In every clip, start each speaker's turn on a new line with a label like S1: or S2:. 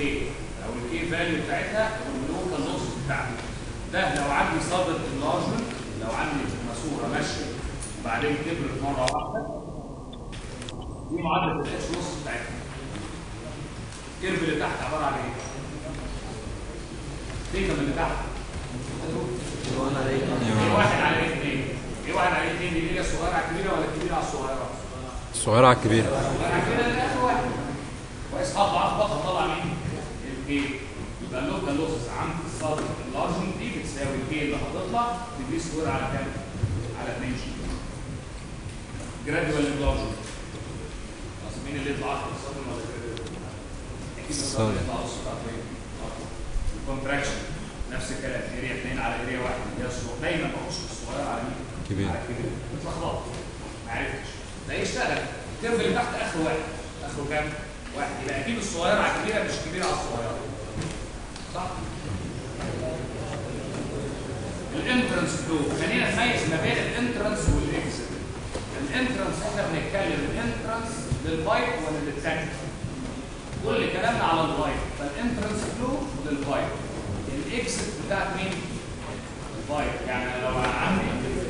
S1: الكي او الكي فاليو بتاعتها او اللوكال لوس بتاعتها ده لو عندي صادر انلارجمنت لو عندي ماسوره ماشيه وبعدين كبرت مره واحده دي معادله الاتش لوس بتاعتها الكيرف اللي تحت عباره عن ايه؟ تيجي من اللي تحت ايه واحد على ايه اثنين ايه واحد على ايه اثنين دي هي صغيره على الكبيره ولا الكبيره على الصغيره؟
S2: الصغيرة على الكبيرة
S1: صغيره على الكبيره اللي اخر واحد كويس اضعف بقى طلع مين؟ الكي يبقى اللوكال لوسز عند الصادر اللارجن دي بتساوي الكي اللي هتطلع دي سكوير على كام؟ على 2 جي جراديوال انلارجن خلاص مين اللي يطلع اكتر الصادر ولا الجراديوال؟ اكيد الصادر
S2: الصادر.
S1: يطلع اسرع الكونتراكشن نفس الكلام اريا 2 على اريا 1 هي الصغيره دايما بخش الصغيره على مين؟
S2: كبير.
S1: على الكبير اتلخبطت ما عرفتش ده يشتغل الكيرف اللي تحت اخره واحد اخره كام؟ واحد يبقى اكيد الصغيره على الكبيره مش كبيره على الصغيره صح؟ الانترنس فلو خلينا نميز ما بين الانترنس والاكزit الانترنس احنا بنتكلم الانترنس للبايب ولا للتانك كل كلامنا على البايب فالانترنس فلو للبايب الاكزit بتاعت مين؟ البايب يعني لو عندي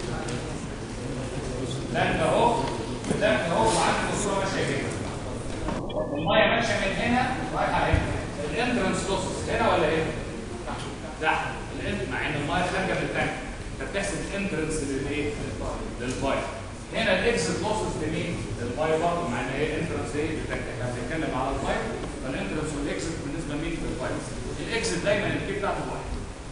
S1: تانك اهو تانك اهو وعندي الصوره ماشيه كده الميه ماشيه من هنا رايحه هنا الانترنس لوسز هنا ولا هنا؟ تحت الانت مع ان الميه خارجه من التانك انت بتحسب الانترنس للايه؟ للبايب هنا الاكزit لوسز لمين؟ للبايب برضه مع ان هي انترنس ايه؟ للتانك احنا بنتكلم على البايب فالانترنس والاكزit بالنسبه لمين؟ للبايب الاكزit دايما الكي بتاعته واحد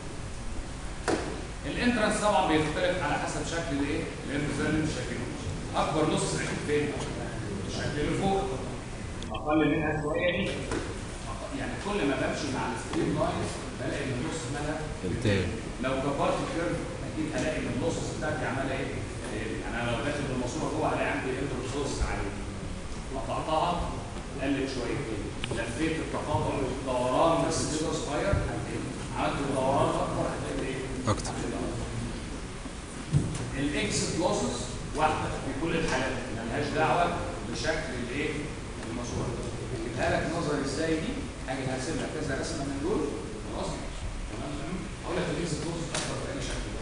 S1: الانترنس طبعا بيختلف على حسب شكل الايه؟ الانترنس زي اللي انت شايفينه اكبر نص ساكن فين؟ الشكل اللي فوق اقل منها شويه دي يعني كل ما بمشي مع الستريم لاينز بلاقي ان النص مالها
S2: التاني
S1: لو كبرت الكيرف اكيد هلاقي ان النص بتاعتي عماله ايه؟ يعني انا لو داخل بالماسوره جوه هلاقي عندي انترسورس عالي قطعتها قلت شويتين لفيت التقاطع الدوران بس كده صغير هتلاقي عملت دوران اكبر هتلاقي ايه؟
S2: أكتر
S1: الاكست لوسز واحده في كل الحالات ملهاش دعوه بشكل الايه المشروع جبتها لك نظري ازاي دي حاجه هرسم لك كذا رسمه من دول خلاص تمام اقول لك الاكست لوسز اكتر في اي شكل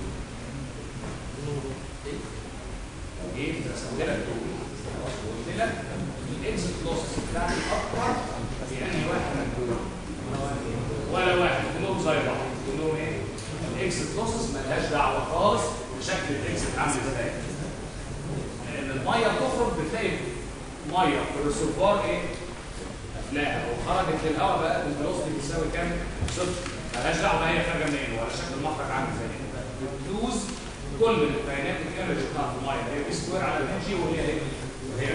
S1: ايه رسمت لك دول خلاص قلت لك الاكست لوسز بتاعتي اكتر في انهي واحد من دول ولا واحد كلهم زي بعض كلهم ايه الاكست لوسز ملهاش دعوه خالص بشكل الاكست عامل ازاي لان الميه بتخرج بتلاقي ميه في الريسيرفوار ايه لا لو خرجت للهواء بقى الفيلوسيتي بتساوي كام صفر ملهاش دعوه بقى هي خارجه منين ولا شكل المخرج عامل ازاي بتلوز كل البيانات الايمج بتاعت الميه هي بي سكوير على الام جي وهي ايه وهي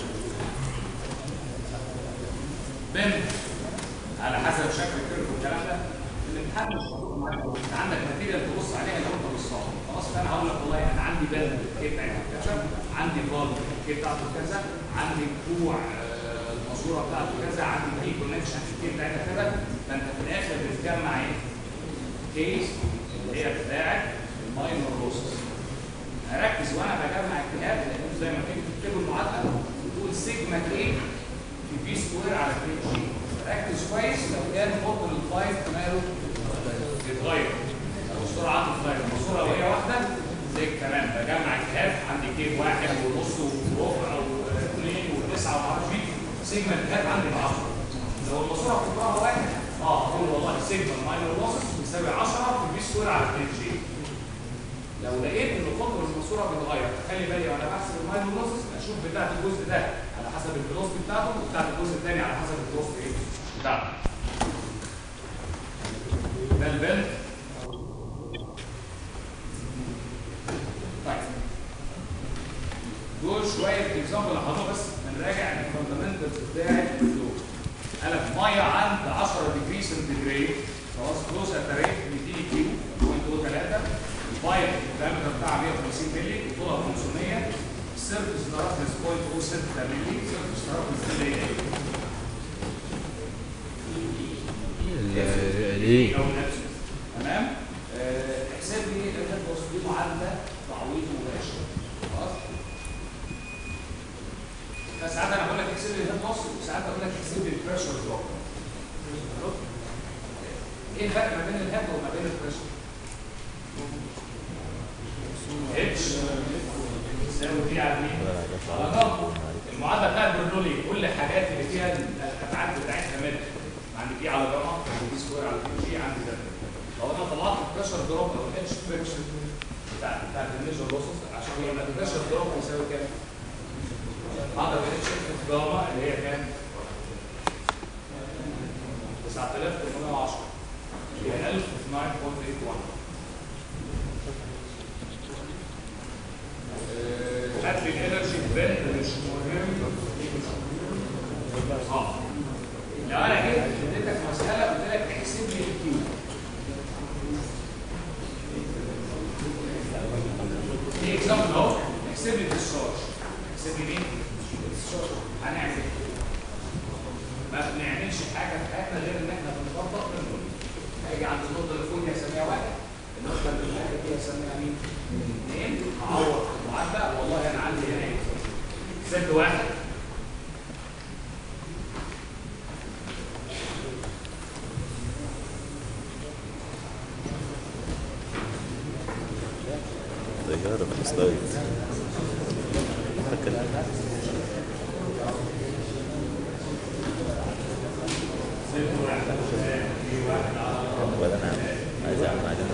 S1: بنت على حسب شكل الكيرف والكلام ده الامتحان مش مطلوب معاك أوي. انت عندك ماتيريال تبص عليها لو انت بصاها خلاص فانا هقول لك والله انا عندي بند الكي بتاعته كذا عندي فالف الكي بتاعته كذا عندي كوع آه، الماسوره بتاعته كذا عندي في كونكشن الكي بتاعتها كذا فانت في الاخر بتجمع ايه؟ كيس اللي هي بتاعت الماينور لوسز اركز وانا بجمع الكيهات لان زي ما تيجي تكتبوا المعادله تقول سيجما كي في في سكوير على 2 جي ركز كويس لو كان قطر الفايف ماله يتغير لو سرعه الفايف الصوره وهي واحده زي الكلام بجمع الكهات عندي كيف واحد ونص وربع واثنين وتسعه ومعرفش ايه سيجما الكهات عندي ب 10 لو الماسوره قطرها واحد اه اقول والله سيجما الماينر لوسس بيساوي 10 في في سكوير على 2 جي لو لقيت ان قطر الماسوره بيتغير خلي بالي وانا بحسب الماينر لوسس اشوف بتاعت الجزء ده على حسب الفيلوسيتي بتاعته وبتاعت الجزء الثاني على حسب الفيلوسيتي ايه بتاعته ده البنت طيب دول شويه اكزامبل هحطها بس بنراجع الفاندمنتالز بتاعت دول قال لك ميه عند 10 ديجري سنتيجريد خلاص كلوز ات ريت 200 كيلو 0.3 البايب الدايمتر بتاعها 150 مللي وطولها 500 السيرفس درجه 0.06 مللي سيرفس درجه اللي هي ايه؟
S2: ال- الايه
S1: او نفسه تمام آه، احسب لي الهيد لوس دي معادله تعويض مباشر خلاص فساعات انا بقول لك احسب لي الهيد لوس وساعات اقول لك احسب لي البريشر دروب ايه الفرق ما بين الهيد وما بين البريشر اتش يساوي دي على مين على ضغط المعادله بتاعت برنولي كل الحاجات اللي فيها الابعاد بتاعتها متر عندي دي على جرام عندي دي سكوير على دي جي عندي ده لو انا طلعت البريشر دروب او الاتش فريكشن بتاع بتاعت الميجر لوسز عشان يبقى البريشر دروب يساوي كام؟ اقدر الاتش جاما اللي هي كام؟ 9810 هي 1000 في 9.81 آه، هات لي الانرجي بند مش مهم اه لو انا جيت اديتك مساله قلت لك احسب لي الكيو دي اكزامبل اهو احسب لي الديسشارج احسب لي مين؟ الديسشارج هنعمل ايه؟ ما بنعملش حاجه في حياتنا غير ان احنا بنطبق بنقول هاجي عند النقطه اللي فوق دي هسميها واحد النقطه اللي فوق دي هسميها مين؟ اثنين اعوض المعادله والله انا عندي هنا ايه؟ زد واحد
S2: طيارة فلسطين فكر
S1: زد واحد في واحد على
S2: ولا انا عايز اعمل عايز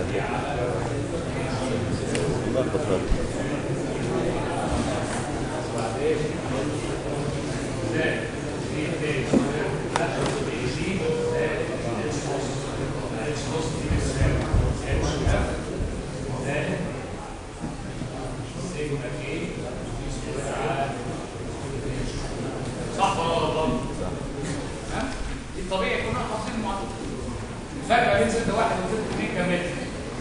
S2: الله بطل
S1: بعدين زائد في اثنين في جي زائد اتش نص اتش نص دي بتساوي اتش اف زائد سيجما كي صح ولا غلطان؟ ها؟ دي طبيعي كنا حافظين المعادله الفرق بين زد واحد وزد اثنين كام متر؟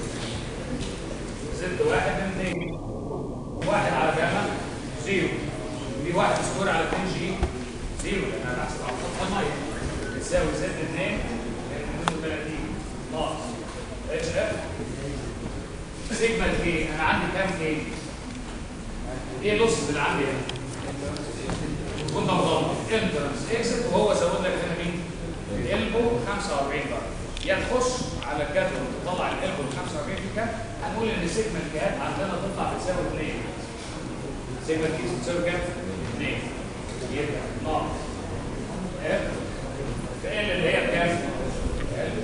S1: زد واحد من اثنين واحد على جامعة زيرو دي واحد سكور على 2 جي زيرو لان انا بحسب على سطح الميه يساوي زد 2 32 ناقص اتش اف سيجما كي انا عندي كام كي؟ ايه اللص اللي عندي هنا؟ كنت مضمن انترنس اكزت وهو زود لك هنا مين؟ الالبو 45 درجه يا تخش على الجدول تطلع الالبو 45 في كام؟ هنقول ان سيجما الجهات عندنا تطلع بتساوي 2 سيجما الكيس بتساوي كام؟ 2 يبقى ناقص اف في ال اللي هي بكام؟ ال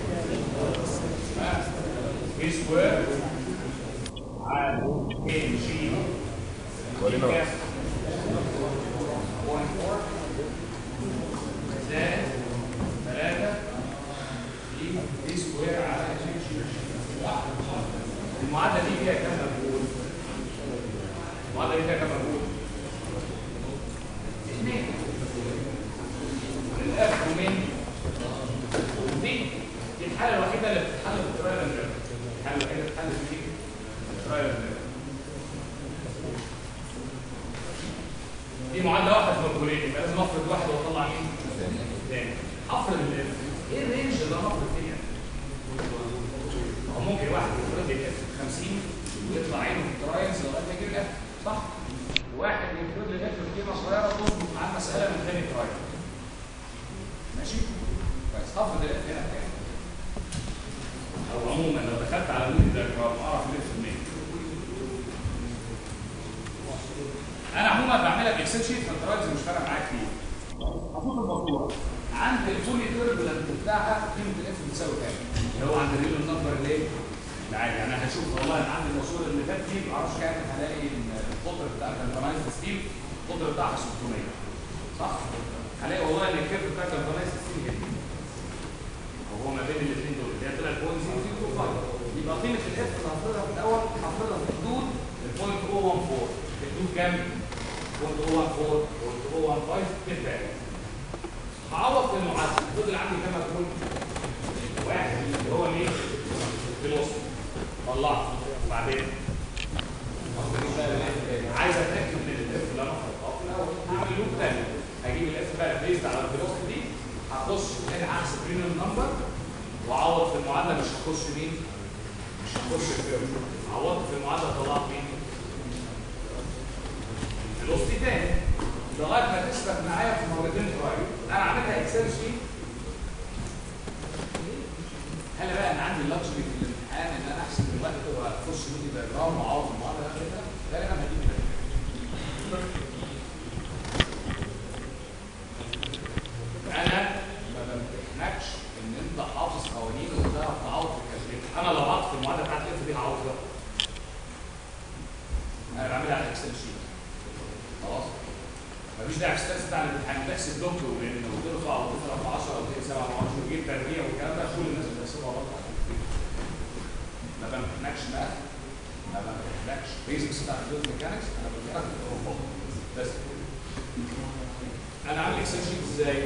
S1: ها؟ بي سكوير على 2 جي
S2: ولنا
S1: كام؟ 0.4 زائد 3 دي دي سكوير على المعادله دي فيها كام مجهول؟ المعادله دي فيها كام مجهول؟ اثنين الاف ومين؟ دي دي الحاله الوحيده اللي بتتحل بالترايل اند ايرور الحاله الوحيده اللي بتتحل في دي بالترايل اند ايرور دي معادله واحده في مجهولين يبقى لازم افرض واحد واطلع مين؟ تاني افرض الاف ايه الرينج اللي انا افرض فيه يعني؟ هو ممكن واحد يفرض لي الاف 50 ويطلع عينه في الترايلز لغايه ما يجيب الاف صح؟ وواحد يفرض لي الاف بقيمه صغيره تظبط مع المساله من ثاني ترايل ماشي؟ كويس افرض الاف هنا بكام؟ او عموما لو دخلت على نود الدياجرام اعرف الاف منين؟ انا عموما بعملها باكسل شيت فالترايلز مش فارقه معايا كتير هحط الموضوع عند الفولي تيربلنت بتاعها قيمه الاف بتساوي كام؟ اللي هو عند الريل نمبر اللي العادي يعني انا هشوف والله انا عندي الماسوره اللي فات دي ما اعرفش كام هلاقي إن القطر بتاع الكالفانايز ستيل القطر بتاعها 600 صح؟ هلاقي والله ان الكيرف بتاع الكالفانايز ستيل هنا وهو ما بين الاثنين دول اللي هي طلعت 0.025 يبقى قيمه الاف اللي هفرضها في الاول هفرضها في حدود ال 0.014 في حدود كام؟ 0.014 0.015 بالباقي هعوض في المعادله فضل عندي كام مجهول؟ واحد اللي هو مين؟ في الوسط طلعت وبعدين عايز اتاكد من الاف اللي انا حاطاه في الاول هعمل لوب تاني هجيب الاف بقى بيزد على الفيلوسيتي دي هخش هنا هحسب بريميوم نمبر واعوض في المعادله مش هخش مين؟ مش هخش الفيرم عوضت في المعادله طلعت مين؟ الفيلوسيتي تاني لغايه ما تثبت معايا في مرتين ترايل انا عاملها اكسل شيت عندي اللكجري في الامتحان ان انا احسب الوقت واخش مودي دايجرام واعوض في المعادله كده غالبا هجيب كده انا ما بمتحنكش ان انت حافظ قوانين وبتعرف تعوض في الكالكوليتر انا لو عطت في المعادله بتاعت اف دي هعوض فيها انا بعملها على الاكسل شيت خلاص مفيش داعي في الستاتس بتاع الامتحان بحسب لوك وان وترفع وتطلع في 10 او 7 او 10 وتجيب تربيع والكلام ده كل الناس بتحسبها غلط ما بمتحنكش بقى ما بمتحنكش بيزكس بتاع الفلويد ميكانكس انا بمتحنك في الاوروبا بس انا عامل اكسل شيت ازاي؟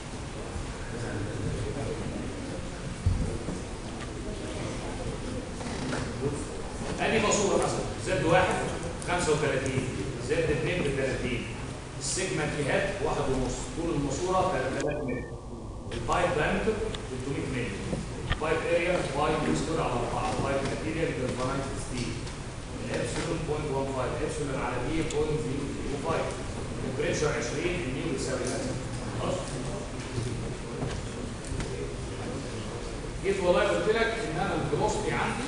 S1: ادي ماسوره مثلا زد واحد 35 زد 2 ب 30 السيجما جهات واحد ونص طول الماسوره 3000 متر البايب دايمتر 300 متر البايب اريا بايب مستور على 4 البايب ماتيريال بالفرايت ستيل الابسلون 0.15 ابسلون على بي 0.005 البريشر 20 النيو يساوي كذا خلاص جيت والله قلت لك ان انا الفيلوسيتي عندي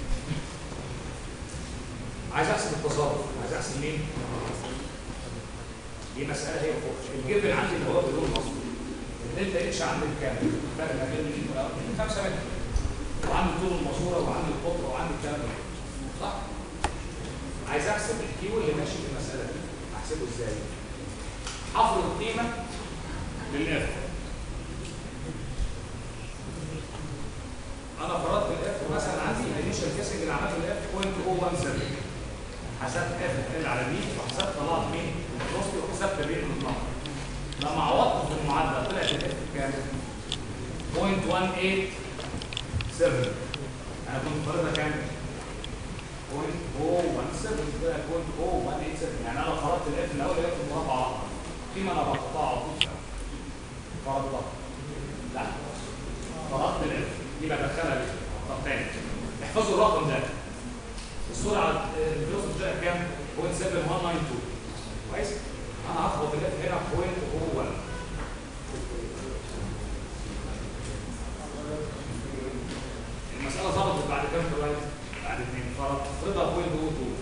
S1: عايز احسب التصرف عايز احسب مين؟ دي مساله هي فوق الجبل عندي اللي هو بدون مصر الدلتا اتش عندي كام؟ فرق ما بين 5 متر وعندي طول الماسوره وعندي القطر وعندي الكلام ده صح؟ عايز احسب الكيو اللي ماشي في المساله دي احسبه ازاي؟ هفرض قيمه للاف انا فرضت الاف مثلا عندي الانيشال كيسنج اللي عملته الاف 0.017 حسبت اف ال على بي وحسبت طلعت مين؟ الوسطي وحسبت الريت من النمر لما عوضت في المعادله طلعت الاف بكام؟ 0.187 انا كنت فرضها كام؟ 0.017 طلعت 0.0187 يعني انا فرضت الاف الاول الاف مربع اخر قيمه انا بحطها على طول فرضتها لا فرضت الاف يبقى دخلها ليه؟ طب تاني احفظوا الرقم ده السرعه الفيلوسيتي بتاعها كام؟ 0.7192 كويس؟ انا هخبط الاف هنا في 0.01 المساله ظبطت بعد كام ترايت؟ بعد اثنين فرض فرضها 0.02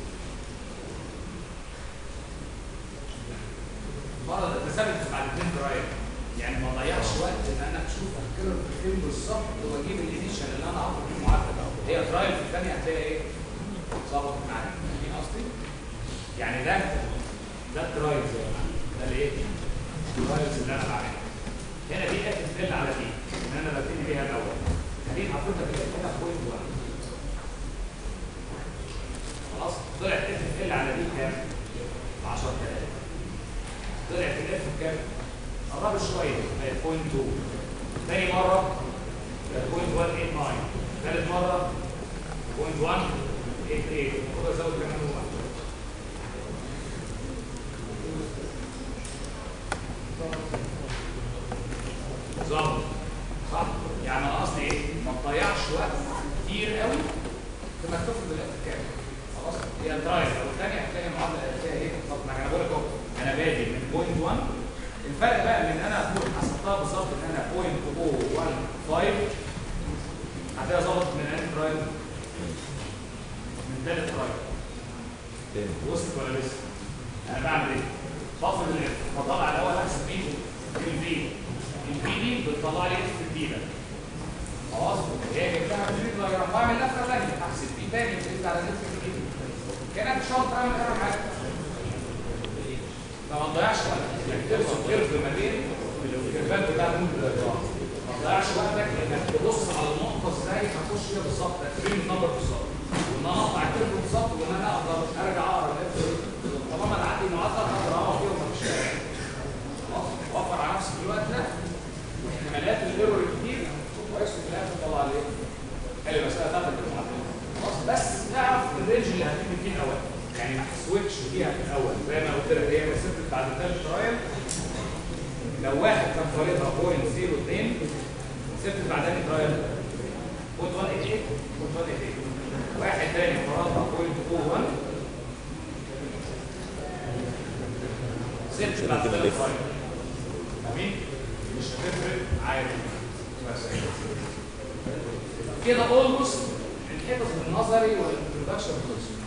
S1: فرض اتثبت بعد اثنين ترايت يعني ما ضيعش وقت ان انا اشوف الكيرف فين بالظبط واجيب الانيشال اللي انا عاطفه في المعادله هي ترايل في الثانيه هتلاقي ايه؟ ظبطت معايا فاهمين قصدي؟ يعني ده ده الترايلز يا جماعه ده الايه؟ الترايلز اللي انا بعملها هنا دي اف ال على دي ان انا ببتدي بيها الاول دي حطيتها في هنا بوينت 1 خلاص طلعت اف ال على دي كام؟ 10000 طلعت الاف بكام؟ قرب شويه بقت 0.2 تاني مره بقت 0.189 ثالث مره 0.188 خد ازود كمان واحد ظبط صح يعني انا قصدي ايه ما تضيعش وقت كتير قوي في انك تفرض الاف كام خلاص هي الدرايف او الثانيه هتلاقي المعادله فيها ايه بالظبط ما انا بقول لك اهو انا بادئ من 0.1 الفرق بقى من ان انا اكون حسبتها بالظبط ان انا 0.015 هتلاقيها ظبطت من انهي ترايل؟ من ثالث ترايل
S2: تاني
S1: وصلت ولا لسه؟ انا بعمل ايه؟ بفرض الاف بطلع الاول احسب مين؟ الفي الفي دي بتطلع لي اف جديده خلاص هي جبتها من الفي دايجرام بعمل لفه ثانيه احسب في تاني بتزيد على الاف جديده كانك مش هتعرف تعمل اي حاجه فما تضيعش وقتك انك ترسم كيرف ما بين الكيرفات بتاعت ممكن الدايجرام ما تضيعش وقتك انك تبص على النقطه ازاي هخش فيها بالظبط تكريم النمبر بالظبط وان انا اقطع الكيرف بالظبط وان انا اقدر ارجع اقرا الاف طالما انا عندي معادله اقدر اقرا فيها ومفيش كلام خلاص اوفر على نفسي في الوقت ده واحتمالات الايرور كتير كويس وفي الاخر طلع لي حل المساله بتاعتك بالمعادله خلاص بس اعرف الرينج اللي هتيجي فيه الاول يعني ما تسويتش فيها في الاول زي ما قلت لك هي مسافه بعد الثالث ترايل لو واحد كان فارضها 0.02 سبت بعدها ترايل 0.188 0.188 واحد تاني فرضها 0.01 سبت بعد الثالث ترايل. 'امين؟ مش هتفرق عادي بس كده اولموست الحفظ النظري والانترودكشن خلصوا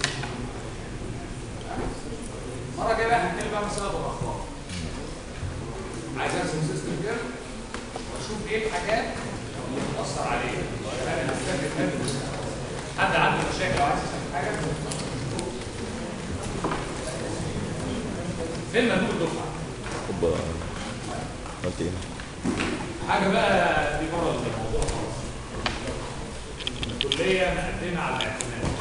S1: المره الجايه بقى هنتكلم بقى مساله الاخبار عايز ارسم سيستم كده واشوف ايه الحاجات اللي بتاثر عليه انا هستفيد منه حد عنده مشاكل او عايز يسال حاجه فين مندوب الدفعه
S2: اوبا قلت ايه؟
S1: حاجه بقى دي بره الموضوع خالص الكليه مقدمه على الاعتماد